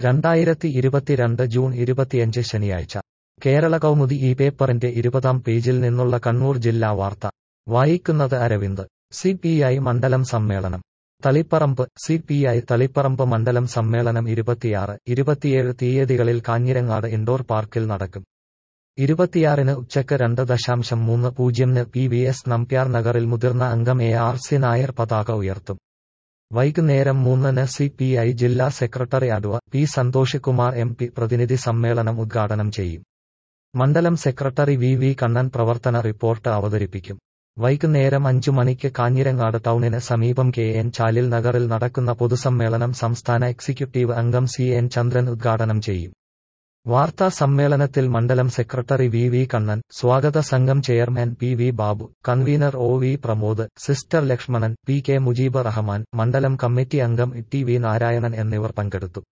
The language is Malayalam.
രണ്ടായിരത്തി ഇരുപത്തിരണ്ട് ജൂൺ ഇരുപത്തിയഞ്ച് ശനിയാഴ്ച കേരള കൗമുദി ഈ പേപ്പറിന്റെ ഇരുപതാം പേജിൽ നിന്നുള്ള കണ്ണൂർ ജില്ലാ വാർത്ത വായിക്കുന്നത് അരവിന്ദ് സി പി ഐ മണ്ഡലം സമ്മേളനം Taliparamba C P I Taliparamba മണ്ഡലം സമ്മേളനം ഇരുപത്തിയാറ് ഇരുപത്തിയേഴ് തീയതികളിൽ കാഞ്ഞിരങ്ങാട് ഇൻഡോർ പാർക്കിൽ നടക്കും ഇരുപത്തിയാറിന് ഉച്ചയ്ക്ക് രണ്ട് ദശാംശം മൂന്ന് പൂജ്യംന് പി വി എസ് നമ്പ്യാർ നഗറിൽ മുതിർന്ന അംഗം എ ആർ സി നായർ പതാക ഉയർത്തും വൈകുന്നേരം മൂന്നിന് സി പി ഐ ജില്ലാ secretary adv P Santhosh Kumar M P പ്രതിനിധി സമ്മേളനം ഉദ്ഘാടനം ചെയ്യും മണ്ഡലം സെക്രട്ടറി വി വി കണ്ണൻ പ്രവർത്തന റിപ്പോർട്ട് അവതരിപ്പിക്കും വൈകുന്നേരം അഞ്ചു മണിക്ക് കാഞ്ഞിരങ്ങാട് ടൗണിന് സമീപം കെ എൻ ചാലിൽ നഗറിൽ നടക്കുന്ന പൊതുസമ്മേളനം സംസ്ഥാന എക്സിക്യൂട്ടീവ് അംഗം സി എൻ ചന്ദ്രൻ ഉദ്ഘാടനം ചെയ്യും വാർത്താ സമ്മേളനത്തിൽ മണ്ഡലം സെക്രട്ടറി വി വി കണ്ണൻ സ്വാഗത സംഘം chairman P V Babu convener O V Pramod sister Lakshmanan P K Mujeeb Rahman മണ്ഡലം കമ്മിറ്റി അംഗം ടി വി നാരായണൻ എന്നിവർ പങ്കെടുത്തു